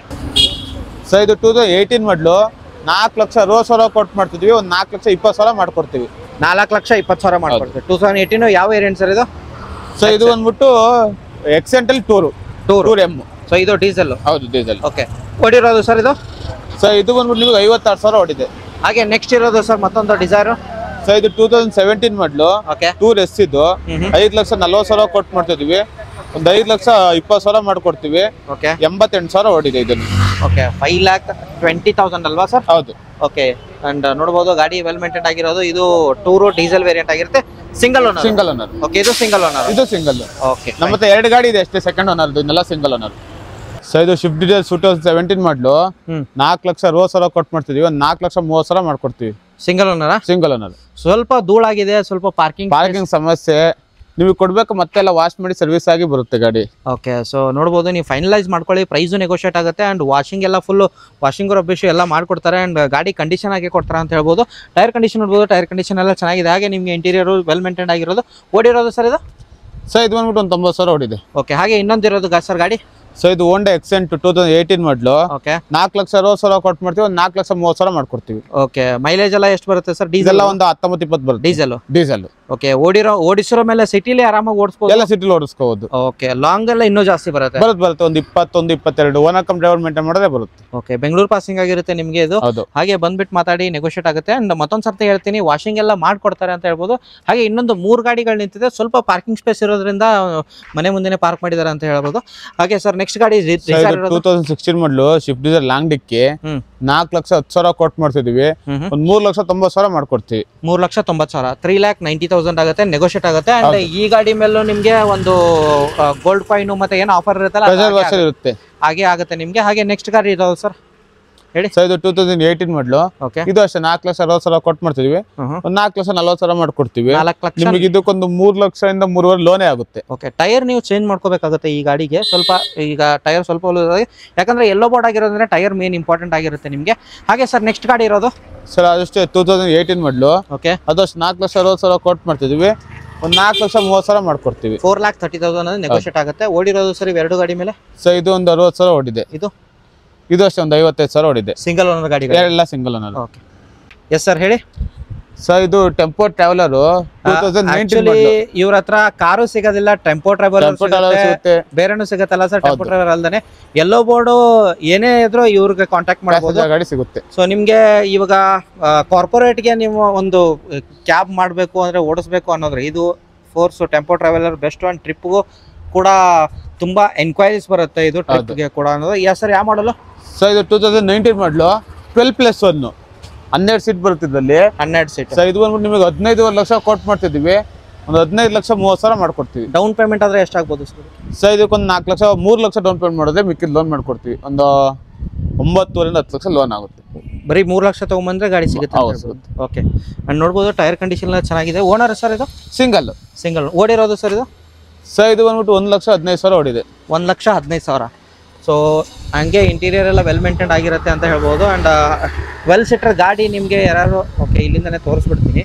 ಸೊ ಇದು ಟೂ ತೌಸಂಡ್ ಏಯ್ಟೀನ್ ಮಾಡಲು ನಾಲ್ಕು ಲಕ್ಷ ಅರವತ್ತು ಸಾವಿರ ಕೊಟ್ಟು ಮಾಡ್ತಿದ್ವಿ ಒಂದು ನಾಲ್ಕು ಲಕ್ಷ ಇಪ್ಪತ್ತು ಸಾವಿರ ಮಾಡ್ಕೊಡ್ತೀವಿ
ನಾಲ್ಕು ಲಕ್ಷ ಇಪ್ಪತ್ತು ಸಾವಿರ ಮಾಡ್ಕೊಡ್ತೀವಿ ಟೂ ತೌಸಂಡ್ ಏಯ್ಟೀನು ಯಾವ ವೇರಿಯಂಟ್ ಸರ್ ಇದು
ಸೊ ಇದು ಬಂದ್ಬಿಟ್ಟು ಎಕ್ಸೆಂಟಲ್ tour
tour
tour M
so ಇದು ಡೀಸೆಲ್
ಹೌದು ಡೀಸೆಲ್
ಓಕೆ ಓಡಿರೋದು ಸರ್ ಇದು
ಸೊ ಇದು ಬಂದ್ಬಿಟ್ಟು ನಿಮಗೆ ಐವತ್ತಾರು ಸಾವಿರ ಓಡಿದೆ
ಹಾಗೆ ನೆಕ್ಸ್ಟ್ ಇರೋದು ಸರ್ ಮತ್ತೊಂದು ಡಿಸೈರು
ಸೊ ಇದು two thousand seventeen model
okay
tour S ಇದು
ಹ್ಮ್
ಐದು ಲಕ್ಷ ನಲ್ವತ್ತು ಸಾವಿರ ಕೊಟ್ಟು ಮಾಡ್ತಿದ್ವಿ ಒಂದು ಐದು ಲಕ್ಷ ಇಪ್ಪತ್ತು ಸಾವಿರ ಮಾಡ್ಕೊಡ್ತೀವಿ
ಓಕೆ
ಎಂಬತ್ತೆಂಟು ಸಾವಿರ ಓಡಿದೆ ಇದನ್ನು
okay five lakh twenty thousand ಅಲ್ವಾ ಸರ್
ಹೌದು
ಓಕೆ ಅಂಡ್ ನೋಡ್ಬೋದು ಗಾಡಿ ವೆಲ್ ಮೇಂಟೈನ್ ಆಗಿರೋದು ಇದು ಟೂರು ಡೀಸೆಲ್ ವೇರಿಯಂಟ್ ಆಗಿರುತ್ತೆ single owner
single owner
okay ಇದು ಸಿಂಗಲ್ ಓನರ್
ಇದು ಸಿಂಗಲ್
ಓಕೆ
ನಮ್ಮ ಹತ್ರ ಎರಡು ಗಾಡಿ ಇದೆ ಅಷ್ಟೇ ಸೆಕೆಂಡ್ ಓನರ್ ಇದನ್ನೆಲ್ಲ ಸಿಂಗಲ್ ಓನರ್ ಸೊ ಇದು Swift diesel two thousand seventeen model
hmm
ನಾಲ್ಕು ಲಕ್ಷ ಅರವತ್ತು ಸಾವಿರ ಕೊಟ್ಟು ಮಾಡ್ತಿದ್ವಿ ಒಂದು ನಾಲ್ಕು ಲಕ್ಷ ಮೂವತ್ತು ಸಾವಿರ ಮಾಡ್ಕೊಡ್ತೀವಿ
ಸಿಂಗಲ್ ಓನರಾ
ಸಿಂಗಲ್ ಓನರ್
ಸ್ವಲ್ಪ ಧೂಳಾಗಿದೆ ಸ್ವಲ್ಪ ಪಾರ್ಕಿಂಗ್
ಪಾರ್ಕಿಂಗ್ ಸಮಸ್ಯೆ ನಿಮಗೆ ಕೊಡ್ಬೇಕು ಮತ್ತೆಲ್ಲ ವಾಶ್ ಮಾಡಿ ಸರ್ವಿಸ್ ಆಗಿ ಬರುತ್ತೆ ಗಾಡಿ
ಓಕೆ ಸೊ ನೋಡ್ಬೋದು ನೀವು ಫೈನಲೈಸ್ ಮಾಡ್ಕೊಳ್ಳಿ ಪ್ರೈಸು ನೆಗೋಷಿಯೇಟ್ ಆಗುತ್ತೆ ಆ್ಯಂಡ್ ವಾಷಿಂಗ್ ಎಲ್ಲ ಫುಲ್ಲು ವಾಷಿಂಗ್ ರಬ್ಬಿಶು ಎಲ್ಲ ಮಾಡ್ಕೊಡ್ತಾರೆ ಆ್ಯಂಡ್ ಗಾಡಿ ಕಂಡೀಷನ್ ಆಗಿ ಕೊಡ್ತಾರೆ ಅಂತ ಹೇಳ್ಬೋದು ಟೈರ್ ಕಂಡೀಷನ್ ನೋಡ್ಬೋದು ಟೈರ್ ಕಂಡೀಷನ್ ಎಲ್ಲ ಚೆನ್ನಾಗಿದೆ ಹಾಗೆ ನಿಮಗೆ ಇಂಟೀರಿಯರು ವೆಲ್ ಮೇಂಟೈನ್ ಆಗಿರೋದು ಓಡಿರೋದು ಸರ್ ಇದು
ಸೊ ಇದು ಬಂದ್ಬಿಟ್ಟು ಒಂದು ತೊಂಬತ್ತು ಸಾವಿರ ಓಡಿದೆ
ಓಕೆ ಹಾಗೆ ಇನ್ನೊಂದು ಇರೋದು ಗಾ ಸರ್ ಗಾಡಿ
ಸೊ ಇದು Honda Xcent two thousand eighteen model
okay
ನಾಲ್ಕು ಲಕ್ಷ ಅರವತ್ತು ಸಾವಿರ ಕೊಟ್ಟು ಮಾಡ್ತೀವಿ ಒಂದು ನಾಲ್ಕು ಲಕ್ಷ ಮೂವತ್ತು ಸಾವಿರ ಮಾಡ್ಕೊಡ್ತೀವಿ
ಓಕೆ ಮೈಲೇಜ್ ಎಲ್ಲ ಎಷ್ಟು ಬರುತ್ತೆ ಸರ್ ಡೀಸೆಲ್
ಇದೆಲ್ಲ ಒಂದು ಹತ್ತೊಂಬತ್ತು ಇಪ್ಪತ್ತು ಬರುತ್ತೆ
ಡೀಸೆಲ್
ಡೀಸೆಲ್
ಓಕೆ ಓಡಿರೋ ಓಡಿಸಿರೋ ಮೇಲೆ ಸಿಟಿಲಿ ಆರಾಮಾಗಿ ಓಡಿಸ್ಬೋದು
ಎಲ್ಲ ಸಿಟಿಲಿ ಓಡಿಸ್ಕೋಬಹುದು
ಓಕೆ ಲಾಂಗ್ ಎಲ್ಲ ಇನ್ನೂ ಜಾಸ್ತಿ ಬರುತ್ತೆ
ಬರುತ್ತೆ ಬರುತ್ತೆ ಒಂದು ಇಪ್ಪತ್ತೊಂದು ಇಪ್ಪತ್ತೆರಡು ಓನ್ ಕಮ್ ಡ್ರೈವರ್ ಮೇಂಟೈನ್ ಮಾಡೋದೇ ಬರುತ್ತೆ
ಓಕೆ ಬೆಂಗಳೂರು ಪಾಸಿಂಗ್ ಆಗಿರುತ್ತೆ ನಿಮಗೆ ಇದು
ಹೌದು
ಹಾಗೆ ಬಂದ್ಬಿಟ್ಟು ಮಾತಾಡಿ ನೆಗೋಷಿಯೇಟ್ ಆಗುತ್ತೆ ಅಂಡ್ ಮತ್ತೊಂದು ಸರ್ತಿ ಹೇಳ್ತೀನಿ ವಾಷಿಂಗ್ ಎಲ್ಲ ಮಾಡ್ಕೊಡ್ತಾರೆ ಅಂತ ಹೇಳ್ಬೋದು ಹಾಗೆ ಇನ್ನೊಂದು ಮೂರು ಗಾಡಿಗಳು ನಿಂತಿದೆ ಸ್ವಲ್ಪ ಪಾರ್ಕಿಂಗ್ ಸ್ಪೇಸ್ ಇರೋದ್ರಿಂದ ಮನೆ ಮುಂದೆನೆ ಪಾರ್ಕ್ ಮಾಡಿದ್ದಾರೆ ಅಂತ ಹೇಳ್ಬೋದು ಹಾಗೆ ಸರ್ ನೆಕ್ಸ್ಟ್ ಗಾಡಿ
two thousand sixteen model Swift diesel long dicky
hmm
ನಾಲ್ಕು ಲಕ್ಷ ಹತ್ತು ಸಾವಿರ ಕೊಟ್ಟು ಮಾಡ್ತಿದೀವಿ
ಹ್ಮ್ ಹ್ಮ್
ಒಂದು ಮೂರು ಲಕ್ಷ ತೊಂಬತ್ತು ಸಾವಿರ ಮಾಡ್ಕೊಡ್ತೀವಿ
ಮೂರು ಲಕ್ಷ ತೊಂಬತ್ತು ಸಾವಿರ ತ್ರೀ ಲ್ಯಾಕ್ ನೈಂಟಿ ತೌಸಂಡ್ ಆಗುತ್ತೆ ನೆಗೋಷಿಯೇಟ್ ಆಗುತ್ತೆ ಅಂಡ್ ಈ ಗಾಡಿ ಮೇಲೂ ನಿಮಗೆ ಒಂದು ಗೋಲ್ಡ್ ಕಾಯಿನ್ ಮತ್ತೆ ಏನು ಆಫರ್ ಇರುತ್ತಲ್ಲ ಅದು
ಪ್ರೆಷರ್
ಹಾಗೆ
ವಾಷರ್ ಇರುತ್ತೆ
ಹಾಗೆ ಆಗುತ್ತೆ ನಿಮಗೆ ಹಾಗೆ ನೆಕ್ಸ್ಟ್ ಗಾಡಿ ಇರೋದು ಸರ್ ಹೇಳಿ
ಸೊ ಇದು two thousand eighteen model
okay
ಇದು ಅಷ್ಟೇ ನಾಲ್ಕು ಲಕ್ಷ ಅರವತ್ತು ಸಾವಿರ ಕೊಟ್ಟು ಮಾಡ್ತಿದೀವಿ ಒಂದು ನಾಲ್ಕು ಲಕ್ಷ ನಲ್ವತ್ತು ಸಾವಿರ ಮಾಡ್ಕೊಡ್ತೀವಿ
ನಾಲ್ಕು ಲಕ್ಷ
ನಿಮಗೆ ಇದಕ್ಕೊಂದು ಮೂರು ಲಕ್ಷದಿಂದ ಮೂರುವರೆ ಲೋನೇ ಆಗುತ್ತೆ
ಓಕೆ ಟೈರ್ ನೀವು ಚೇಂಜ್ ಮಾಡ್ಕೋಬೇಕಾಗುತ್ತೆ ಈ ಗಾಡಿಗೆ ಸ್ವಲ್ಪ ಈಗ ಟೈರ್ ಸ್ವಲ್ಪ ಉಳಿದಿದೆ. ಯಾಕಂದ್ರೆ ಎಲ್ಲೋ ಬೋರ್ಡ್ ಆಗಿರೋದ್ರಿಂದ ಟೈರ್ ಮೇನ್ ಇಂಪಾರ್ಟೆಂಟ್ ಆಗಿರುತ್ತೆ ನಿಮಗೆ ಹಾಗೆ ಸರ್ ನೆಕ್ಸ್ಟ್ ಗಾಡಿ ಇರೋದು
ಸರ್ ಅದಷ್ಟೇ two thousand eighteen model
okay
ಅದಷ್ಟು ನಾಲ್ಕು ಲಕ್ಷ ಅರವತ್ತು ಸಾವಿರ ಕೊಟ್ಟು ಮಾಡ್ತಿದೀವಿ ಒಂದು ನಾಲ್ಕು ಲಕ್ಷ ಮೂವತ್ತು ಸಾವಿರ ಮಾಡ್ಕೊಡ್ತೀವಿ
ಫೋರ್ ಲ್ಯಾಕ್ ತರ್ಟಿ ತೌಸಂಡ್ ಅಂದ್ರೆ ನೆಗೋಷಿಯೇಟ್ ಆಗುತ್ತೆ ಓಡಿರೋದು ಸರ್ ಎರಡು ಗಾಡಿ ಮೇಲೆ
ಸೊ ಇದು ಒಂದು ಅರವತ್ತು ಸಾವಿರ ಓಡಿದೆ
ಇದು
ಇದು ಅಷ್ಟೇ ಒಂದು ಐವತ್ತೈದು ಸಾವಿರ ಓಡಿದೆ
ಸಿಂಗಲ್ ಓನರ್ ಗಾಡಿಗಳು
ಎಲ್ಲ single owner
okay yes sir ಹೇಳಿ
ಸೊ ಇದು Tempo Traveller two thousand nineteen
actually ಇವ್ರ ಹತ್ರ ಕಾರು ಸಿಗೋದಿಲ್ಲ ಟೆಂಪೋ ಟ್ರಾವೆಲ್
ಟೆಂಪೋ ಟ್ರಾವೆಲರ್ ಸಿಗುತ್ತೆ
ಬೇರೆನೂ ಸಿಗುತ್ತಲ್ಲ ಸರ್ ಟೆಂಪೋ ಟ್ರಾವೆಲ್ ಅಲ್ದೇನೆ ಎಲ್ಲೋ ಬೋರ್ಡು ಏನೇ ಇದ್ರು ಇವ್ರಿಗೆ ಕಾಂಟ್ಯಾಕ್ಟ್ ಮಾಡ್ಬೋದು
ಪ್ಯಾಸೆಂಜರ್ ಗಾಡಿ ಸಿಗುತ್ತೆ
ಸೊ ನಿಮಗೆ ಇವಾಗ ಕಾರ್ಪೊರೇಟ್ಗೆ ನೀವು ಒಂದು ಕ್ಯಾಬ್ ಮಾಡಬೇಕು ಅಂದರೆ ಓಡಿಸ್ಬೇಕು ಅನ್ನೋದ್ರೆ ಇದು Force Tempo Traveller best one ಟ್ರಿಪ್ಗೂ ಕೂಡ ತುಂಬ ಎನ್ಕ್ವೈರೀಸ್ ಬರುತ್ತೆ ಇದು ಟ್ರಿಪ್ಗೆ ಕೂಡ ಅನ್ನೋದು ಯಾ ಸರ್ ಯಾವ ಮಾಡಲು
ಸೊ ಇದು two thousand nineteen model twelve plus one ಹನ್ನೆರಡು ಸೀಟ್ ಬರುತ್ತಿದ್ದಲ್ಲಿ
ಹನ್ನೆರಡು ಸೀಟ್
ಸೊ ಇದು ಬಂದ್ಬಿಟ್ಟು ನಿಮಗೆ ಹದಿನೈದು ಲಕ್ಷ ಕೊಟ್ಟು ಮಾಡ್ತಿದ್ದೀವಿ ಒಂದು ಹದಿನೈದು ಲಕ್ಷ ಮೂವತ್ತು ಸಾವಿರ ಮಾಡ್ಕೊಡ್ತೀವಿ
ಡೌನ್ ಪೇಮೆಂಟ್ ಆದರೆ ಎಷ್ಟಾಗ್ಬೋದು ಸರ್
ಸೊ ಇದಕ್ಕೊಂದು ನಾಲ್ಕು ಲಕ್ಷ ಮೂರು ಲಕ್ಷ ಡೌನ್ ಪೇಮೆಂಟ್ ಮಾಡಿದ್ರೆ ಮಿಕ್ಕಿದ ಲೋನ್ ಮಾಡ್ಕೊಡ್ತೀವಿ ಒಂದು ಒಂಬತ್ತುವರಿಂದ ಹತ್ತು ಲಕ್ಷ ಲೋನ್ ಆಗುತ್ತೆ
ಬರೀ ಮೂರು ಲಕ್ಷ ತೊಗೊಂಬಂದ್ರೆ ಗಾಡಿ ಸಿಗುತ್ತೆ
ಹೌದು.
ಓಕೆ ಅಂಡ್ ನೋಡ್ಬೋದು ಟೈರ್ ಕಂಡೀಷನ್ ಎಲ್ಲ ಚೆನ್ನಾಗಿದೆ ಓನರ್ ಸರ್ ಇದು
ಸಿಂಗಲ್
ಸಿಂಗಲ್ ಓಡಿರೋದು ಸರ್ ಇದು
ಸೊ ಇದು ಬಂದ್ಬಿಟ್ಟು ಒಂದು ಲಕ್ಷ ಹದಿನೈದು ಸಾವಿರ ಹೊಡಿದೆ
ಒಂದು ಲಕ್ಷ ಹದಿನೈದು ಸಾವಿರ ಸೊ ಹಂಗೆ ಇಂಟೀರಿಯರ್ ಎಲ್ಲ ವೆಲ್ ಮೇಂಟೈನ್ ಆಗಿರುತ್ತೆ ಅಂತ ಹೇಳ್ಬೋದು ಆ್ಯಂಡ್ ವೆಲ್ ಸಿಟ್ರ್ ಗಾಡಿ ನಿಮಗೆ ಯಾರು ಓಕೆ ಇಲ್ಲಿಂದನೇ ತೋರಿಸ್ಬಿಡ್ತೀನಿ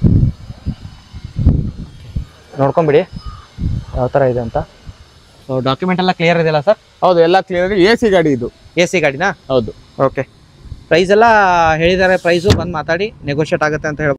ನೋಡ್ಕೊಂಬಿಡಿ ಯಾವ ಥರ ಇದೆ ಅಂತ ಸೊ ಡಾಕ್ಯುಮೆಂಟ್ ಎಲ್ಲ ಕ್ಲಿಯರ್ ಇದೆಯಲ್ಲ ಸರ್
ಹೌದು ಎಲ್ಲ ಕ್ಲಿಯರ್ ಎ ಸಿ ಗಾಡಿ ಇದು
ಎ ಸಿ ಗಾಡಿನಾ
ಹೌದು
ಓಕೆ ಪ್ರೈಸ್ ಎಲ್ಲ ಹೇಳಿದ್ದಾರೆ ಪ್ರೈಸು ಬಂದು ಮಾತಾಡಿ ನೆಗೋಷಿಯೇಟ್ ಆಗುತ್ತೆ ಅಂತ ಹೇಳ್ಬೋದು